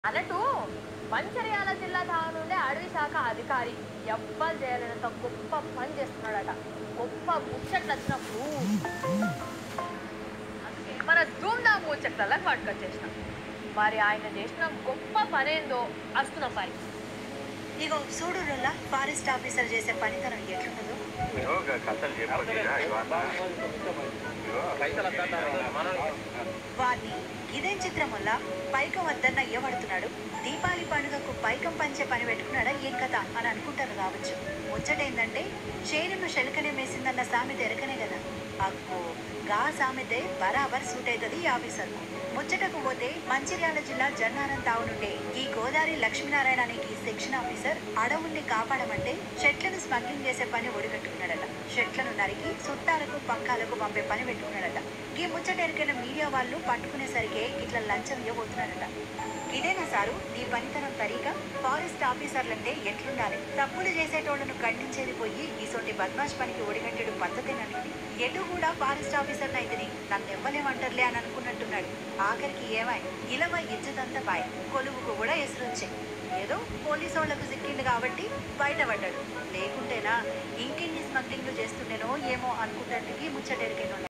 అన్నట్టు మంచిర్యాల జిల్లా నుండి అడవి శాఖ అధికారి ఎవ్వరు చేయలేనంత గొప్ప పని చేస్తున్నాడట గొప్ప ముచ్చట్లు వచ్చినప్పుడు అందుకే మన ధూమ్ధామ్ ముచ్చట్లకు పట్టుకొచ్చేసినాం మరి ఆయన చేసిన గొప్ప పనేందో వస్తున్న పని ఇగో చూడు రుల్లా ఫారెస్ట్ ఆఫీసర్ చేసే పనితనం ఎట్లున్నదో ఇగో గా కథలు చెప్పొద్దు ఇక ఇవాళ. ఇగో, వారిని ఇదేం చిత్రం వల్ల పైకం వద్దన్న ఇయ్యబడుతున్నాడు దీపావళి పండుగకు పైకం పంచే పని పెట్టుకున్నాడా ఏం కథ అని అనుకుంటారు కావచ్చు ముచ్చటేందంటే చేనును శెలకనే మేసిందన్న సామెత ఎరకనే కదా అక్కో గా సామెతే బరాబర్ సూట్ అవుతుంది ఈ ఆఫీసర్కు ముచ్చటకు పోతే మంచిర్యాల జిల్లా జన్నారం తావు నుండే ఈ గోదావరి లక్ష్మీనారాయణ అనే ఈ సెక్షన్ ఆఫీసర్ అడవుల్ని కాపాడమంటే చెట్లను స్మగ్లింగ్ చేసే పని ఒడిగట్టుకున్నాడట చెట్లను నరికి చుట్టాలకు పక్కాలకు పంపే పని పెట్టుకున్నాడట ఈ ముచ్చట ఎరికైన మీడియా వాళ్ళు పట్టుకునేసరికి ఇట్లా లంచం ఇవ్వబోతున్నాడట ఇదేనా సారు నీ పనితనం తరీగా ఫారెస్ట్ ఆఫీసర్లంటే ఎట్లుండాలి తప్పులు చేసేటోళ్లను ఖండించేది పోయి ఈసోటి బద్మాష్ పనికి ఒడిగట్టెడు పద్ధతేనని ఎటు కూడా ఫారెస్ట్ ఆఫీసర్ అయితేని నన్ను ఎవ్వలేమంటారులే అని అనుకున్నట్టున్నాడు ఆఖరికి ఏమై ఇలవ ఇజ్జతంతా బాయ్ కొలువుకు కూడా ఎసురొచ్చే ఏదో పోలీసు వాళ్లకు సిక్కిండు కాబట్టి బయటపడ్డాడు లేకుంటేనా ఇంకెన్ని స్మగ్లింగ్లు చేస్తుండేనో ఏమో అనుకుంటానికి ముచ్చటెరికైనా